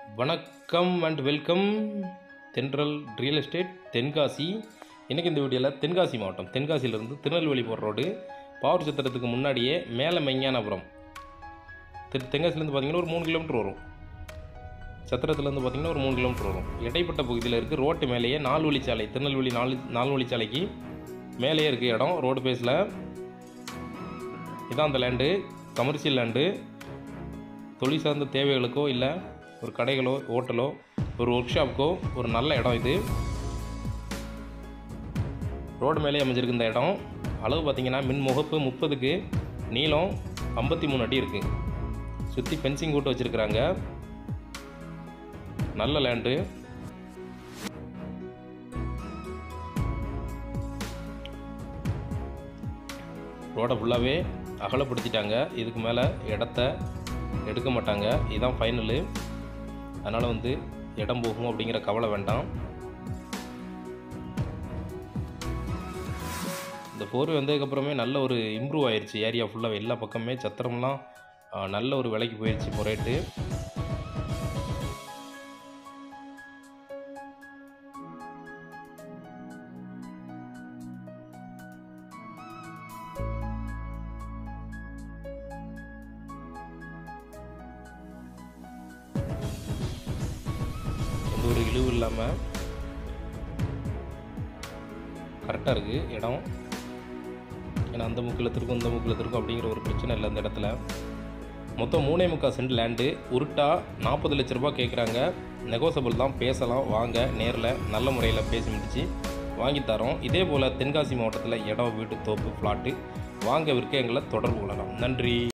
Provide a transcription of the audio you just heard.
வணக்கம் and welcome Thendral real estate Tenkasi இன்றைக்கி இந்த வீடியோவில் தென்காசி மாவட்டம் தென்காசியிலேருந்து திருநெல்வேலி போகிற ரோடு பவர் சத்திரத்துக்கு முன்னாடியே மேலே மெஞ்ஞானபுரம் திரு தென்காசிலேருந்து பார்த்தீங்கன்னா ஒரு மூணு கிலோமீட்டர் வரும் சத்திரத்துலேருந்து பார்த்தீங்கன்னா ஒரு மூணு கிலோமீட்டர் வரும் இடைப்பட்ட பகுதியில் இருக்குது ரோட்டு மேலேயே நாலு வழிச்சாலை திருநெல்வேலி நாலு நாலு வழிச்சாலைக்கு மேலேயே இருக்குது இடம் ரோடு பேஸில் இதான் அந்த லேண்டு கமர்ஷியல் லேண்டு தொழில் சார்ந்த தேவைகளுக்கோ இல்லை ஒரு கடைகளோ ஹோட்டலோ ஒரு ஒர்க் ஷாப்புக்கோ ஒரு நல்ல இடம் இது ரோடு மேலே அமைஞ்சிருக்கு இந்த இடம் அளவு பார்த்தீங்கன்னா மின் முகப்பு முப்பதுக்கு நீளம் ஐம்பத்தி மூணு அடி இருக்குது சுற்றி ஃபென்சிங் போட்டு வச்சுருக்குறாங்க நல்ல லேண்டு ரோடை ஃபுல்லாகவே அகலப்படுத்திட்டாங்க இதுக்கு மேலே இடத்த எடுக்க மாட்டாங்க இதுதான் ஃபைனலு அதனால் வந்து இடம் போகும் அப்படிங்கிற கவலை வேண்டாம் இந்த போர்வை வந்ததுக்கப்புறமே நல்ல ஒரு இம்ப்ரூவ் ஆயிடுச்சு ஏரியா ஃபுல்லாக எல்லா பக்கமே சத்திரம்லாம் ஆ, நல்ல ஒரு விலைக்கு போயிடுச்சு இப்போ ரேட்டு எந்த ஒரு இழிவு இல்லாமல் கரெக்டாக இருக்குது இடம் ஏன்னா அந்த முக்கில் திருக்கும் இந்த முக்கில் திருக்கும் அப்படிங்கிற ஒரு பிரச்சனை இல்லை அந்த இடத்துல மொத்தம் மூணே முக்கால் சென்ட் லேண்டு உருட்டா நாற்பது லட்ச ரூபாய் கேட்குறாங்க நெகோசபிள் தான் பேசலாம் வாங்க நேரில் நல்ல முறையில் பேசி முடிச்சு வாங்கி தரோம் இதே போல் தென்காசி மாவட்டத்தில் இடம் வீட்டு தோப்பு ஃப்ளாட்டு வாங்க விற்க எங்களை தொடர்பு கொள்ளலாம் நன்றி